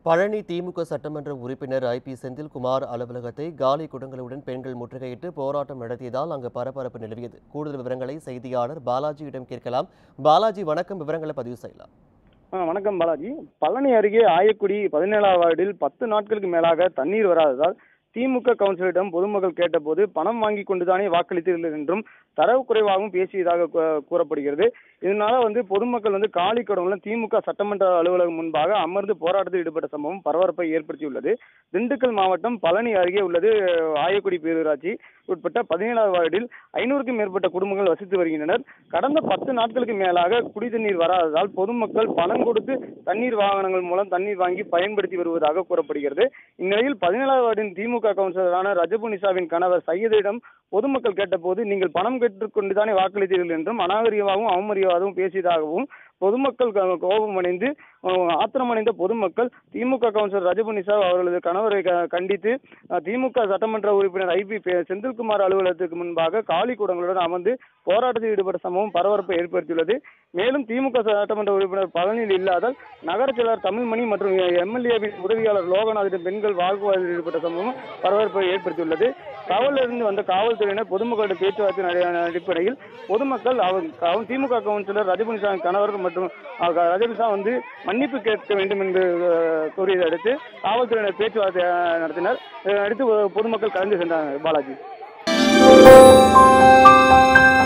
பழனி திமுக சட்டமன்ற உறுப்பினர் I P Senthilkumar அலுவலகத்தை காலி குடங்களுடன் பெண்கள் முற்றுகையிட்டு போராட்டம் நடத்தியதால் அங்கு பரபரப்பு நிலவியது கூடுதல் விவரங்களை செய்தியாளர் பாலாஜியிடம் கேட்கலாம் பாலாஜி வணக்கம் விவரங்களை பதிவு செய்யலாம் ஆ, வணக்கம் பாலாஜி பழனி அருகே ஆயக்குடி பதினேழாம் வார்டில் பத்து நாட்களுக்கு மேலாக தண்ணீர் வராததால் திமுக கவுன்சிலரிடம் பொதுமக்கள் கேட்டபோது பணம் வாங்கி கொண்டுதானே வாக்களித்தீர்கள் என்றும் தரவு குறைவாகவும் பேசியதாக கூ- கூறப்படுகிறது இதனால வந்து பொதுமக்கள் வந்து காலி கடவுளும் திமுக சட்டமன்ற அலுவலகம் முன்பாக அமர்ந்து போராட்டத்தில் ஈடுபட்ட சம்பவம் பரபரப்பை ஏற்படுத்தியுள்ளது திண்டுக்கல் மாவட்டம் பழனி அருகே உள்ளது ஆயக்குடி பேரூராட்சி உட்பட்ட பதினேழாவது வார்டில் ஐநூறுக்கும் மேற்பட்ட குடும்பங்கள் வசித்து வருகின்றனர் கடந்த பத்து நாட்களுக்கு மேலாக குடி தண்ணீர் வராததால் பொதுமக்கள் பணம் கொடுத்து தண்ணீர் வாகனங்கள் மூலம் தண்ணீர் வாங்கி பயன்படுத்தி வருவதாக கூறப்படுகிறது இந்நிலையில் பதினேழாவது வார்டின் திமுக கவுன்சிலரான ரஜபு நிசாவின் கணவர் சையதிடம் பொதுமக்கள் கேட்டபோது நீங்கள் பணம் பெற்றுக்கொண்டுதானே வாக்களித்தீர்கள் என்றும் அநாகரிகமாகவும் அவமரியாதையும் பேசியதாகவும் பொதுமக்கள் க- கோபமடைந்து அஹ், ஆத்திரமடைந்த பொதுமக்கள் திமுக கவுன்சிலர் ரஜபு நிசா அவர்களது கணவரை க- கண்டித்து அஹ், திமுக சட்டமன்ற உறுப்பினர் ஐபி செந்தில்குமார் அலுவலகத்துக்கு முன்பாக காலி கூடங்களுடன் அமர்ந்து போராட்டத்தில் ஈடுபட்ட சம்பவம் பரபரப்பை ஏற்படுத்தியுள்ளது மேலும் திமுக சட்டமன்ற உறுப்பினர் பழனியில் இல்லாதால் நகர செயலர் தமிழ்மணி மற்றும் எம்எல்ஏவின் உதவியாளர் லோகநாதிடம் பெண்கள் வாக்குவாதத்தில் ஈடுபட்ட சம்பவம் பரபரப்பை ஏற்படுத்தியுள்ளது காவலிலிருந்து வந்த காவல்துறையினர் பொதுமக்களிடம் பேச்சுவார்த்தை நட- அடிப்படையில் பொதுமக்கள் அவர் அவர் திமுக கவுன்சிலர் ரஜபுனிசாமி கணவர் மற்றும் ரஜபுனிசா வந்து மன்னிப்பு கேட்க வேண்டும் என்று அஹ், கூறியதை அடுத்து காவல்துறையினர் பேச்சுவார்த்தை அஹ், நடத்தினர் இதை அடுத்து பொதுமக்கள் கலந்து சென்றாங்க பாலாஜி